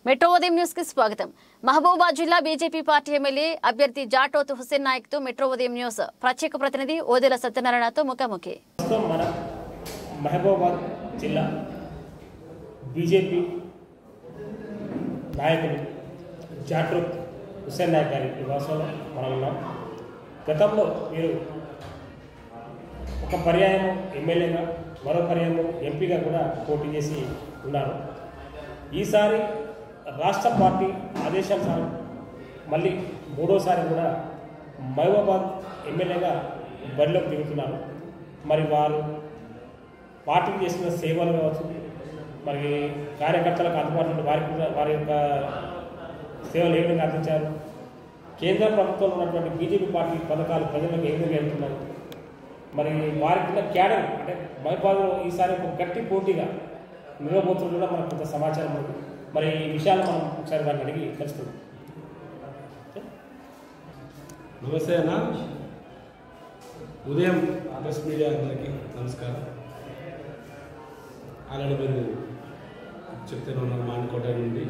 Metro ఉదయం news కి స్వాగతం మహబూబాబాద్ జిల్లా బీజేపీ పార్టీ ఎమ్మెల్యే అభ్యర్థి జాటోత్ హుస్సేన్ నాయక్ తో మెట్రో ఉదయం న్యూస్ ప్రత్యేక ప్రతినిధి ఓదెల సత్యనారాయణతో ముఖాముఖి ప్రస్తుతం మన మహబూబాబాద్ జిల్లా బీజేపీ నాయకులు జాట్రూక్ హుస్సేన్ నాయక్ గారి నివాసంలో మనం ఉన్నాం గతంలో మీరు ఒక పర్యాయం ఎమ్మెల్యేగా మరో పర్యాయం ఎంపీగా కూడా పోటీ చేసి ఉన్నారు ఈసారి రాష్ట్ర పార్టీ ఆదేశానుసారం మళ్ళీ మూడోసారి కూడా మహబూబాబాద్ ఎమ్మెల్యేగా బరిలోకి దిగుతున్నారు మరి వారు పార్టీకి చేసిన సేవలు కావచ్చు మరి కార్యకర్తలకు అందుబాటులో ఉండే వారికి కూడా వారి యొక్క సేవలు ఏ విధంగా అందించారు కేంద్ర ప్రభుత్వంలో ఉన్నటువంటి బీజేపీ పార్టీ పథకాలు ప్రజలకు ఏ విధంగా వెళ్తున్నాయి మరి వారికి ఉన్న క్యాడర్ అంటే మహిబాద్లో ఈసారి ఒక గట్టి పోటీగా నిలబోతున్న కూడా మనకు కొంత సమాచారం ఉంది మరి ఈ విషయాలు మనం ఒకసారి వారిని అడిగి తెలుసుకుందాం నమస్తే అన్న ఉదయం ప్రెస్ మీడియా అందరికీ నమస్కారం ఆల్రెడీ మీరు చెప్తూనే ఉన్నారు మాన్కోట నుండి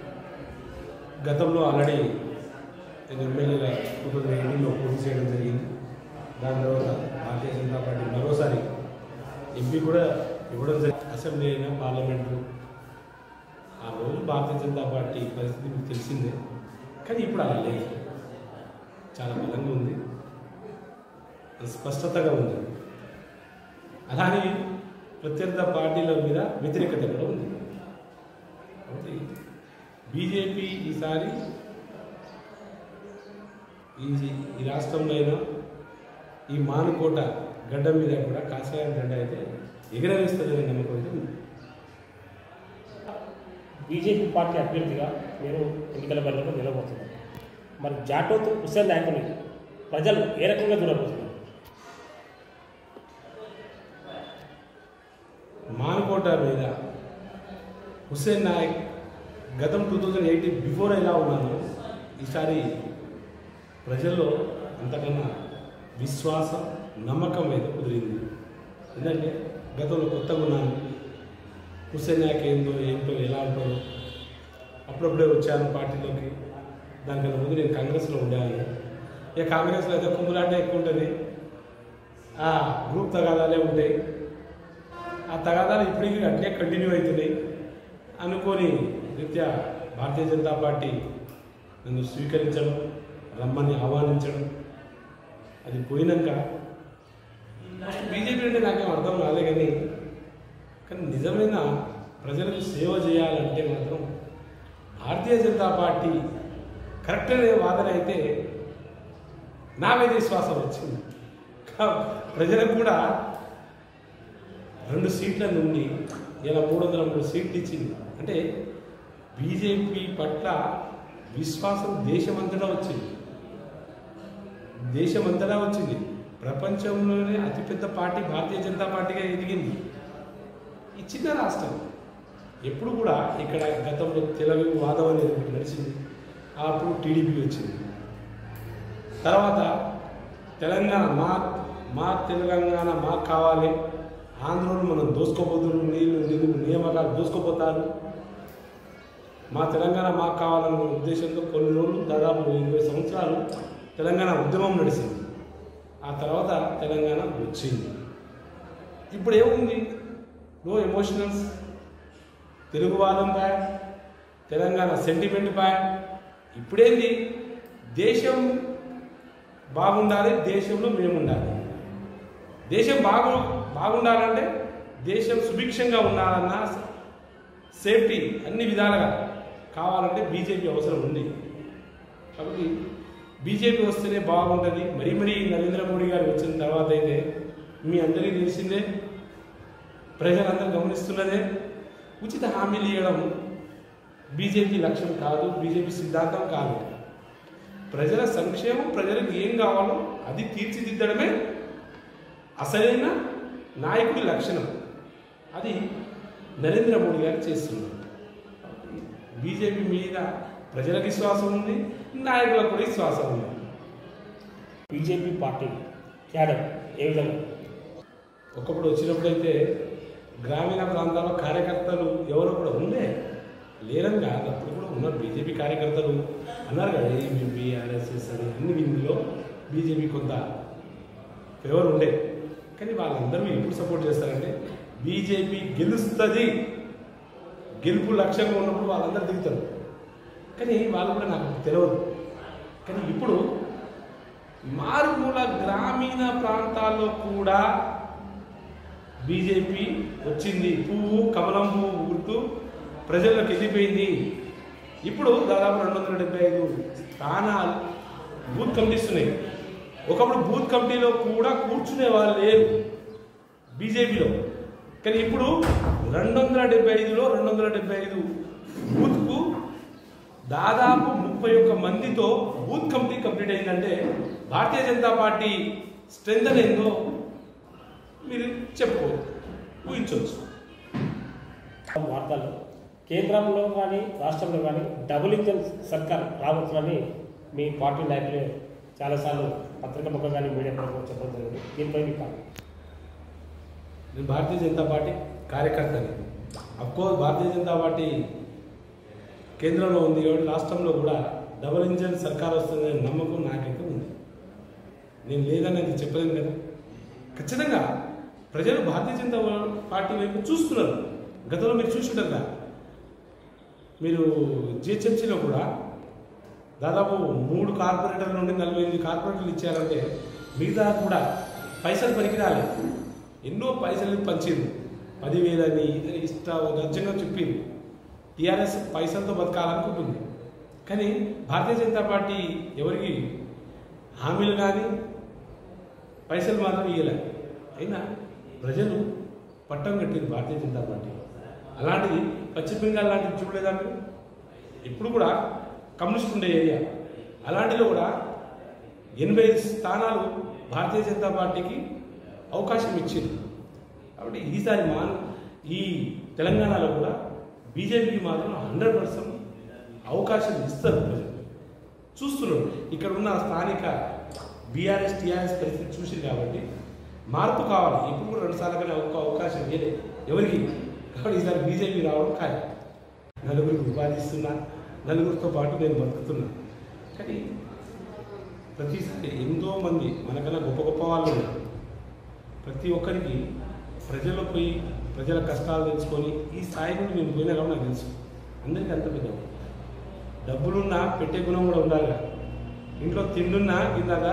గతంలో ఆల్రెడీ నేను ఎమ్మెల్యేగా టూ థౌజండ్ ఎయిటీన్లో పోటీ చేయడం జరిగింది దాని తర్వాత భారతీయ జనతా పార్టీ మరోసారి ఎంపీ కూడా ఇవ్వడం జరిగింది అసెంబ్లీ అయినా పార్లమెంటు ఆ రోజు భారతీయ జనతా పార్టీ పరిస్థితి మీకు తెలిసిందే కానీ ఇప్పుడు అలా లేదు చాలా బలంగా ఉంది స్పష్టతగా ఉంది అలానే ప్రత్యర్థ పార్టీల మీద వ్యతిరేకత కూడా ఉంది కాబట్టి బీజేపీ ఈసారి ఈ ఈ రాష్ట్రంలో అయినా ఈ మానుకోట గడ్డ మీద కూడా కాషాయం గడ్డ అయితే ఎగరవేస్తుందనే నమ్మకం అయితే ఉంది బీజేపీ పార్టీ అభ్యర్థిగా మీరు ఎన్నికల బరిలో నిలబోతున్నారు మరి జాటోత్ హుస్సేన్ నాయకుని ప్రజలు ఏ రకంగా చూడబోతున్నారు మానుకోట మీద హుస్సేన్ నాయక్ గతం టూ థౌజండ్ ఎయిటీన్ బిఫోర్ ఎలా ఉన్నాను ఈసారి ప్రజల్లో అంతకన్నా విశ్వాసం నమ్మకం అయితే కుదిరింది ఎందుకంటే గతంలో కొత్తగా ఉన్నాను హుస్సేన్ నాయక్ ఏందో ఏంటో ఎలా ఉంటాడో అప్పుడప్పుడే వచ్చాను పార్టీలోకి దానికన్నా ముందు నేను కాంగ్రెస్లో ఉండేవాను ఇక కాంగ్రెస్లో అయితే కుమ్ములాట ఎక్కువ ఉంటుంది ఆ గ్రూప్ తగాదాలే ఉంటాయి ఆ తగాదాలు ఇప్పటికీ అట్లే కంటిన్యూ అవుతున్నాయి అనుకొని రీత్యా భారతీయ జనతా పార్టీ నన్ను స్వీకరించడం రమ్మని ఆహ్వానించడం అది పోయినాక ఫస్ట్ బీజేపీ అంటే నాకేం అర్థం కాలే కానీ కానీ నిజమైన ప్రజలకు సేవ చేయాలంటే మాత్రం భారతీయ జనతా పార్టీ కరెక్ట్ అనే వాదన అయితే నాకైతే విశ్వాసం వచ్చింది కా- ప్రజలకు కూడా రెండు సీట్ల నుండి ఇలా మూడు వందల మూడు సీట్లు ఇచ్చింది అంటే బీజేపీ పట్ల విశ్వాసం దేశమంతటా వచ్చింది దేశమంతటా వచ్చింది ప్రపంచంలోనే అతిపెద్ద పార్టీ భారతీయ జనతా పార్టీగా ఎదిగింది ఈ చిన్న రాష్ట్రం ఎప్పుడు కూడా ఇక్కడ గతంలో తెలుగు వాదం అనేది ఒకటి నడిచింది అప్పుడు టీడీపీ వచ్చింది తర్వాత తెలంగాణ మా మా తెలంగాణ మాకు కావాలి ఆంధ్రోలు మనం దోసుకోపోతున్నారు నీళ్ళు నిధులు నియామకాలు దోసుకోపోతారు మా తెలంగాణ మాకు కావాలన్న ఉద్దేశంతో కొన్ని రోజులు దాదాపు ఇరవై సంవత్సరాలు తెలంగాణ ఉద్యమం నడిచింది ఆ తర్వాత తెలంగాణ వచ్చింది ఇప్పుడు ఏముంది నో ఎమోషనల్స్ తెలుగువాదం బ్యాడ్ తెలంగాణ సెంటిమెంట్ బ్యాడ్ ఇప్పుడేంది దేశం బాగుండాలి దేశంలో మేము ఉండాలి దేశం బాగు బాగుండాలంటే దేశం సుభిక్షంగా ఉండాలన్న సేఫ్టీ అన్ని విధాలుగా కావాలంటే బీజేపీ అవసరం ఉంది కాబట్టి బీజేపీ వస్తేనే బాగుంటుంది మరీ మరీ నరేంద్ర మోడీ గారు వచ్చిన తర్వాత అయితే మీ అందరికీ తెలిసిందే ప్రజలందరూ గమనిస్తున్నదే ఉచిత హామీలు ఇవ్వడం బీజేపీ లక్ష్యం కాదు బీజేపీ సిద్ధాంతం కాదు ప్రజల సంక్షేమం ప్రజలకు ఏం కావాలో అది తీర్చిదిద్దడమే అసలైన నాయకుడి లక్షణం అది నరేంద్ర మోడీ గారు చేస్తున్నారు బీజేపీ మీద ప్రజలకు విశ్వాసం ఉంది నాయకులకు కూడా విశ్వాసం ఉంది బీజేపీ పార్టీ క్యాడర్ ఏ విధంగా ఒకప్పుడు వచ్చినప్పుడైతే గ్రామీణ ప్రాంతాల్లో కార్యకర్తలు ఎవరు కూడా ఉండే లేరని కాదు అప్పుడు కూడా ఉన్నారు బీజేపీ కార్యకర్తలు అన్నారు కదా ఏబీపీ ఆర్ఎస్ఎస్ అని అన్ని విందులో బీజేపీ కొంత ఫేవర్ ఉండే కానీ వాళ్ళందరూ ఎప్పుడు సపోర్ట్ చేస్తారంటే బీజేపీ గెలుస్తుంది గెలుపు లక్ష్యంగా ఉన్నప్పుడు వాళ్ళందరూ దిగుతారు కానీ వాళ్ళు కూడా నాకు తెలియదు కానీ ఇప్పుడు మారుమూల గ్రామీణ ప్రాంతాల్లో కూడా బీజేపీ వచ్చింది పువ్వు కమలం పువ్వు గుర్తు ప్రజల్లోకి వెళ్ళిపోయింది ఇప్పుడు దాదాపు రెండు వందల డెబ్బై ఐదు స్థానాలు బూత్ కమిటీస్ ఉన్నాయి ఒకప్పుడు బూత్ కమిటీలో కూడా కూర్చునే వాళ్ళు లేరు బీజేపీలో కానీ ఇప్పుడు రెండు వందల డెబ్బై ఐదులో రెండు వందల డెబ్బై ఐదు బూత్కు దాదాపు ముప్పై ఒక్క మందితో బూత్ కమిటీ కంప్లీట్ అయిందంటే భారతీయ జనతా పార్టీ స్ట్రెంత్ ఏందో మీరు చెప్పుకోవచ్చు ఊహించవచ్చు వార్తల్లో కేంద్రంలో కానీ రాష్ట్రంలో కానీ డబుల్ ఇంజన్ సర్కార్ రావచ్చునని మీ పార్టీ నాయకులే చాలాసార్లు పత్రిక ముఖం కానీ మీడియా ముఖం చెప్పడం జరిగింది దీనిపై మీ కాదు నేను భారతీయ జనతా పార్టీ కార్యకర్తని అఫ్కోర్స్ భారతీయ జనతా పార్టీ కేంద్రంలో ఉంది కాబట్టి రాష్ట్రంలో కూడా డబుల్ ఇంజన్ సర్కార్ వస్తుందనే నమ్మకం నాకైతే ఉంది నేను లేదని అది చెప్పలేను కదా ఖచ్చితంగా ప్రజలు భారతీయ జనతా పార్టీ వైపు చూస్తున్నారు గతంలో మీరు చూసుంటారు కదా మీరు జిహెచ్ఎంసీలో కూడా దాదాపు మూడు కార్పొరేటర్ల నుండి నలభై ఎనిమిది కార్పొరేటర్లు ఇచ్చారంటే మిగతా కూడా పైసలు పనికి రాలేదు ఎన్నో పైసలు పంచింది పదివేలని ఇదని ఇష్ట రాజ్యంగా చెప్పింది టీఆర్ఎస్ పైసలతో బతకాలనుకుంటుంది కానీ భారతీయ జనతా పార్టీ ఎవరికి హామీలు కానీ పైసలు మాత్రం ఇవ్వలే అయినా ప్రజలు పట్టం కట్టింది భారతీయ జనతా పార్టీ అలాంటిది పశ్చిమ బెంగాల్ లాంటిది చూడలేదా మీరు ఇప్పుడు కూడా కమ్యూనిస్ట్ ఉండే ఏరియా అలాంటిలో కూడా ఎనభై ఐదు స్థానాలు భారతీయ జనతా పార్టీకి అవకాశం ఇచ్చింది కాబట్టి ఈసారి మా ఈ తెలంగాణలో కూడా బీజేపీకి మాత్రం హండ్రెడ్ పర్సెంట్ అవకాశం ఇస్తారు ప్రజలు చూస్తున్నారు ఇక్కడ ఉన్న స్థానిక బీఆర్ఎస్ టీఆర్ఎస్ పరిస్థితి చూసింది కాబట్టి మార్పు కావాలి ఇప్పుడు కూడా రెండు సార్లు కానీ ఒక్క అవకాశం ఇవ్వలేదు ఎవరికి కాబట్టి ఈసారి బీజేపీ రావడం ఖాయం నలుగురికి ఉపాధి ఇస్తున్నా నలుగురితో పాటు నేను బతుకుతున్నా కానీ ప్రతిసారి ఎంతో మంది మనకన్నా గొప్ప గొప్ప వాళ్ళు ఉన్నారు ప్రతి ఒక్కరికి ప్రజల్లో పోయి ప్రజల కష్టాలు తెలుసుకొని ఈ స్థాయి నుండి మేము పోయినా కాబట్టి నాకు తెలుసు అందరికీ అంత పెద్ద డబ్బులున్నా పెట్టే గుణం కూడా ఉండాలి కదా. ఇంట్లో తిండున్నా ఇందాక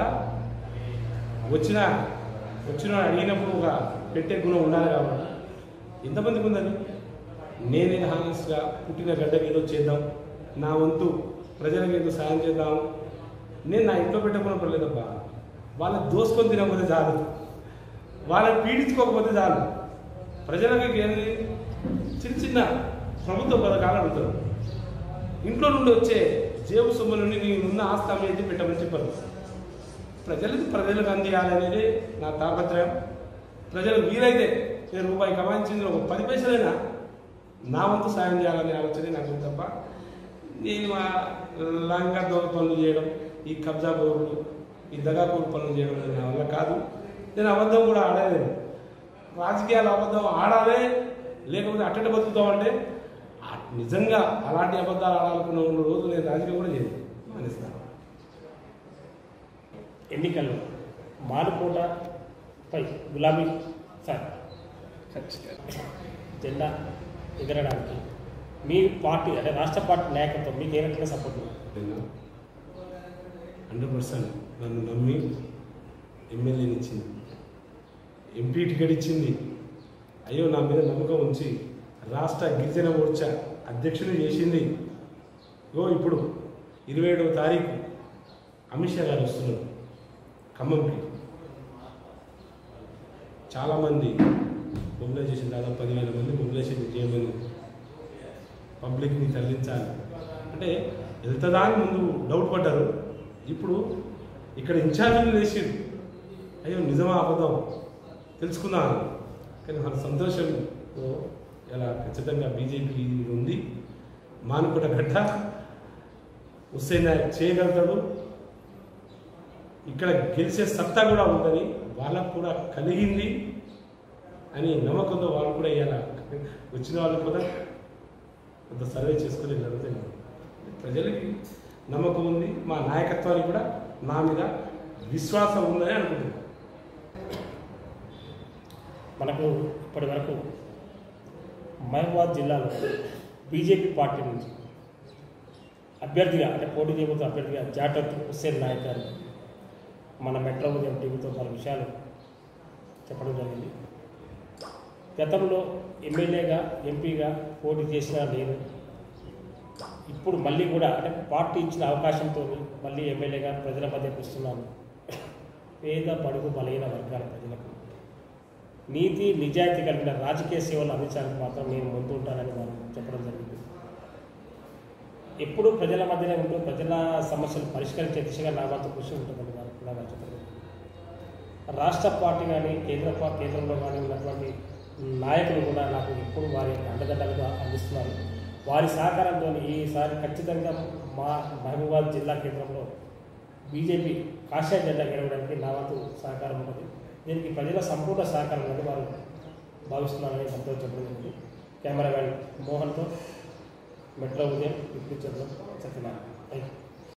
వచ్చిన వచ్చిన అడిగినప్పుడు ఒక పెట్టే గుణం ఉండాలి కాబట్టి ఎంతమందికి ఉందని నేనే హానెస్ట్గా పుట్టిన గడ్డకి ఏదో చేద్దాం నా వంతు ప్రజలకు ఏదో సాయం చేద్దాం నేను నా ఇంట్లో పెట్టకుండా పర్లేదబ్బా వాళ్ళని దోసుకొని తినకపోతే చాలు వాళ్ళని పీడించుకోకపోతే చాలు ప్రజలకు ఏంది చిన్న చిన్న ప్రభుత్వ పథకాలు అడుగుతారు ఇంట్లో నుండి వచ్చే జేబు సొమ్ము నుండి నీకున్న ఆస్తి అమ్మేది పెట్టమని చెప్పరు ప్రజలకు ప్రజలకు అందియాలనేది నా తాపత్రయం ప్రజలకు వీలైతే నేను రూపాయి కమాయించింది ఒక పది పైసలైనా నా వంతు సాయం చేయాలనే ఆలోచన నాకు ఉంది తప్ప నేను ఆ లంగా దొంగ పనులు చేయడం ఈ కబ్జా బోర్లు ఈ దగాపూర్ పనులు చేయడం అనేది నా వల్ల కాదు నేను అబద్ధం కూడా ఆడలేదు రాజకీయాలు అబద్ధం ఆడాలి లేకపోతే అట్టట బతుకుతాం అంటే ఆ నిజంగా అలాంటి అబద్ధాలు ఆడాలనుకున్న ఉన్న రోజు నేను రాజకీయం కూడా చేయను మానేస్తాను ఎన్నికల్లో మానుకోటపై గులాబీ సార్ జెండా ఎగరడానికి మీ పార్టీ అంటే రాష్ట్ర పార్టీ నాయకత్వం మీకు ఏ రకంగా సపోర్ట్ ఉంది? హండ్రెడ్ పర్సెంట్ నన్ను నమ్మి ఎమ్మెల్యేని ఇచ్చింది ఎంపీ టికెట్ ఇచ్చింది అయ్యో నా మీద నమ్మకం ఉంచి రాష్ట్ర గిరిజన మోర్చా అధ్యక్షుడు చేసింది ఇగో ఇప్పుడు ఇరవై ఏడవ తారీఖు అమిత్ షా గారు వస్తున్నారు ఖమ్మంకి చాలామంది మొబిలైజేషన్ దాదాపు పదివేల మంది మొబిలైజేషన్ చేయమని పబ్లిక్ని తరలించాలి అంటే వెళ్తుందా అని ముందు డౌట్ పడ్డారు ఇప్పుడు ఇక్కడ ఇన్ఛార్జీలు వేసారు అయ్యో నిజమా అబద్ధం తెలుసుకున్నాను కానీ మన సంతోషంతో ఇలా ఖచ్చితంగా బీజేపీ ఉంది మానుకుట గడ్డ హుస్సేన్ నాయక్ చేయగలుగుతాడు ఇక్కడ గెలిచే సత్తా కూడా ఉందని వాళ్ళకు కూడా కలిగింది అని నమ్మకంతో వాళ్ళు కూడా ఇలా వచ్చిన వాళ్ళు కూడా కొంత సర్వే చేసుకుని వెళ్ళడం జరిగింది ప్రజలకి నమ్మకం ఉంది మా నాయకత్వానికి కూడా నా మీద విశ్వాసం ఉందని అనుకుంటున్నాను మనకు ఇప్పటి వరకు మహబూబాద్ జిల్లాలో బీజేపీ పార్టీ నుంచి అభ్యర్థిగా అంటే పోటీ చేయబోతున్న అభ్యర్థిగా జాటత్ హుస్సేన్ నాయక్ గారు మన మెట్రో ఉదయం టీవీతో పలు విషయాలు చెప్పడం జరిగింది గతంలో ఎమ్మెల్యేగా ఎంపీగా పోటీ చేసిన నేను ఇప్పుడు మళ్ళీ కూడా అంటే పార్టీ ఇచ్చిన అవకాశంతో మళ్ళీ ఎమ్మెల్యేగా ప్రజల మధ్యకు వస్తున్నాను పేద బడుగు బలహీన వర్గాల ప్రజలకు నీతి నిజాయితీ కలిగిన రాజకీయ సేవలు అందించడానికి మాత్రం నేను ముందు ఉంటానని వారు చెప్పడం జరిగింది ఎప్పుడూ ప్రజల మధ్యనే ఉంటూ ప్రజల సమస్యలు పరిష్కరించే దిశగా నా వంతు కృషి ఉంటుందని వారు కూడా నాకు చెప్పడం జరిగింది. రాష్ట్ర పార్టీ కానీ కేంద్ర పా- కేంద్రంలో కానీ ఉన్నటువంటి నాయకులు కూడా నాకు ఎప్పుడు వారి యొక్క అండదండలుగా అందిస్తున్నారు వారి సహకారంతో ఈసారి ఖచ్చితంగా మా మహబూబాద్ జిల్లా కేంద్రంలో బీజేపీ కాషాయ జెండా గెలవడానికి నా వంతు సహకారం ఉంటుంది దీనికి ప్రజల సంపూర్ణ సహకారం ఉన్నది వారు భావిస్తున్నారని మనతో చెప్పడం జరిగింది కెమెరామ్యాన్ మోహన్తో మెట్రో ఉదయం ఇప్పుడు సత్యనారాయణ థ్యాంక్ యూ